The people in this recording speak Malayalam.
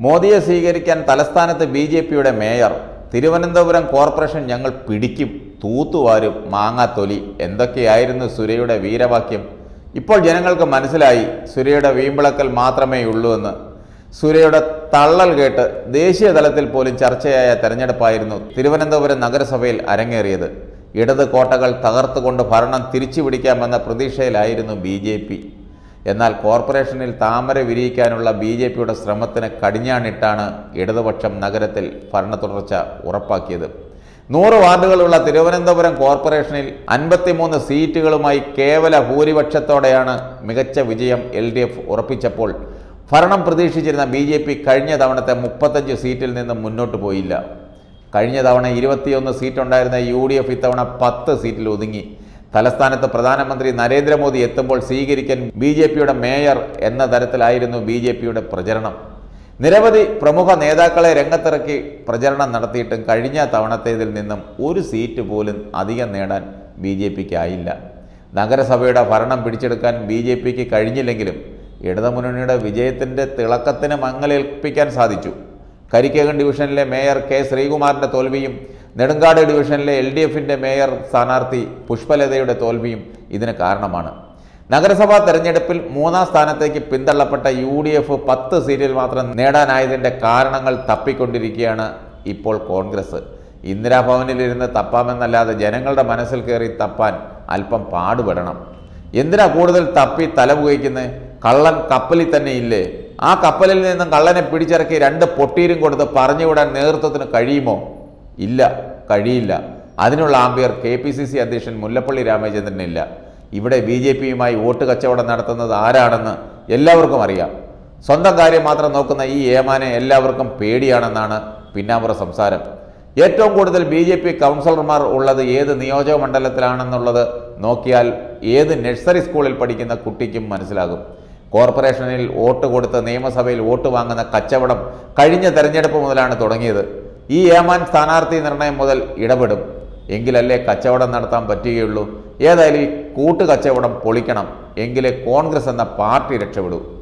മോദിയെ സ്വീകരിക്കാൻ തലസ്ഥാനത്ത് ബി ജെ പിയുടെ മേയർ തിരുവനന്തപുരം കോർപ്പറേഷൻ ഞങ്ങൾ പിടിക്കും തൂത്തുവാരും മാങ്ങാത്തൊലി എന്തൊക്കെയായിരുന്നു സുരയുടെ വീരവാക്യം ഇപ്പോൾ ജനങ്ങൾക്ക് മനസ്സിലായി സുരയുടെ വീമ്പിളക്കൽ മാത്രമേ ഉള്ളൂ എന്ന് സുരയുടെ തള്ളൽ കേട്ട് ദേശീയ തലത്തിൽ പോലും ചർച്ചയായ തെരഞ്ഞെടുപ്പായിരുന്നു തിരുവനന്തപുരം നഗരസഭയിൽ അരങ്ങേറിയത് ഇടത് കോട്ടകൾ തകർത്തുകൊണ്ട് ഭരണം തിരിച്ചു പിടിക്കാമെന്ന പ്രതീക്ഷയിലായിരുന്നു ബി ജെ പി എന്നാൽ കോർപ്പറേഷനിൽ താമര വിരിയിക്കാനുള്ള ബി ജെ പിയുടെ ശ്രമത്തിന് കടിഞ്ഞാണിട്ടാണ് ഇടതുപക്ഷം നഗരത്തിൽ ഭരണ തുടർച്ച ഉറപ്പാക്കിയത് നൂറ് വാർഡുകളുള്ള തിരുവനന്തപുരം കോർപ്പറേഷനിൽ അൻപത്തിമൂന്ന് സീറ്റുകളുമായി കേവല ഭൂരിപക്ഷത്തോടെയാണ് മികച്ച വിജയം എൽ ഡി എഫ് ഉറപ്പിച്ചപ്പോൾ ഭരണം പ്രതീക്ഷിച്ചിരുന്ന ബി ജെ പി കഴിഞ്ഞ തവണത്തെ മുപ്പത്തഞ്ച് സീറ്റിൽ നിന്ന് മുന്നോട്ട് പോയില്ല കഴിഞ്ഞ തവണ ഇരുപത്തിയൊന്ന് സീറ്റുണ്ടായിരുന്ന യു ഡി എഫ് ഇത്തവണ പത്ത് സീറ്റിൽ ഒതുങ്ങി തലസ്ഥാനത്ത് പ്രധാനമന്ത്രി നരേന്ദ്രമോദി എത്തുമ്പോൾ സ്വീകരിക്കാൻ ബി ജെ പിയുടെ മേയർ എന്ന തരത്തിലായിരുന്നു ബി ജെ പിയുടെ പ്രചരണം നിരവധി പ്രമുഖ നേതാക്കളെ രംഗത്തിറക്കി പ്രചരണം നടത്തിയിട്ടും കഴിഞ്ഞ തവണത്തേതിൽ നിന്നും ഒരു സീറ്റ് പോലും അധികം നേടാൻ ബി ജെ പിക്ക് ആയില്ല നഗരസഭയുടെ ഭരണം പിടിച്ചെടുക്കാൻ ബി ജെ പിക്ക് കഴിഞ്ഞില്ലെങ്കിലും ഇടതുമുന്നണിയുടെ വിജയത്തിൻ്റെ തിളക്കത്തിന് മങ്ങലേൽപ്പിക്കാൻ സാധിച്ചു കരിക്കകം ഡിവിഷനിലെ മേയർ കെ ശ്രീകുമാറിൻ്റെ തോൽവിയും നെടുങ്കാട് ഡിവിഷനിലെ എൽ ഡി എഫിൻ്റെ മേയർ സ്ഥാനാർത്ഥി പുഷ്പലതയുടെ തോൽവിയും ഇതിന് കാരണമാണ് നഗരസഭാ തെരഞ്ഞെടുപ്പിൽ മൂന്നാം സ്ഥാനത്തേക്ക് പിന്തള്ളപ്പെട്ട യു ഡി എഫ് പത്ത് സീറ്റിൽ മാത്രം നേടാനായതിൻ്റെ കാരണങ്ങൾ തപ്പിക്കൊണ്ടിരിക്കുകയാണ് ഇപ്പോൾ കോൺഗ്രസ് ഇന്ദിരാഭവനിലിരുന്ന് തപ്പാമെന്നല്ലാതെ ജനങ്ങളുടെ മനസ്സിൽ കയറി തപ്പാൻ അല്പം പാടുപെടണം എന്തിനാ കൂടുതൽ തപ്പി തലപുകയ്ക്കുന്നത് കള്ളൻ കപ്പലിൽ തന്നെ ഇല്ലേ ആ കപ്പലിൽ നിന്നും കള്ളനെ പിടിച്ചിറക്കി രണ്ട് പൊട്ടീരും കൊടുത്ത് പറഞ്ഞുവിടാൻ നേതൃത്വത്തിന് കഴിയുമോ ഇല്ല കഴിയില്ല അതിനുള്ള ആംബിയർ കെ പി സി സി അധ്യക്ഷൻ മുല്ലപ്പള്ളി രാമചന്ദ്രനില്ല ഇവിടെ ബി ജെ പിയുമായി വോട്ട് കച്ചവടം നടത്തുന്നത് ആരാണെന്ന് എല്ലാവർക്കും അറിയാം സ്വന്തം കാര്യം മാത്രം നോക്കുന്ന ഈ ഏമാനെ എല്ലാവർക്കും പേടിയാണെന്നാണ് പിന്നാമ്പുറ സംസാരം ഏറ്റവും കൂടുതൽ ബി ജെ പി കൗൺസിലർമാർ ഉള്ളത് ഏത് നിയോജക മണ്ഡലത്തിലാണെന്നുള്ളത് നോക്കിയാൽ ഏത് നഴ്സറി സ്കൂളിൽ പഠിക്കുന്ന കുട്ടിക്കും മനസ്സിലാകും കോർപ്പറേഷനിൽ വോട്ട് കൊടുത്ത് നിയമസഭയിൽ വോട്ട് വാങ്ങുന്ന കച്ചവടം കഴിഞ്ഞ തെരഞ്ഞെടുപ്പ് മുതലാണ് തുടങ്ങിയത് ഈ ഏമാൻ സ്ഥാനാർത്ഥി നിർണയം മുതൽ ഇടപെടും എങ്കിലല്ലേ കച്ചവടം നടത്താൻ പറ്റുകയുള്ളൂ ഏതായാലും ഈ കൂട്ടുകച്ചവടം പൊളിക്കണം എങ്കിലേ കോൺഗ്രസ് എന്ന പാർട്ടി രക്ഷപ്പെടൂ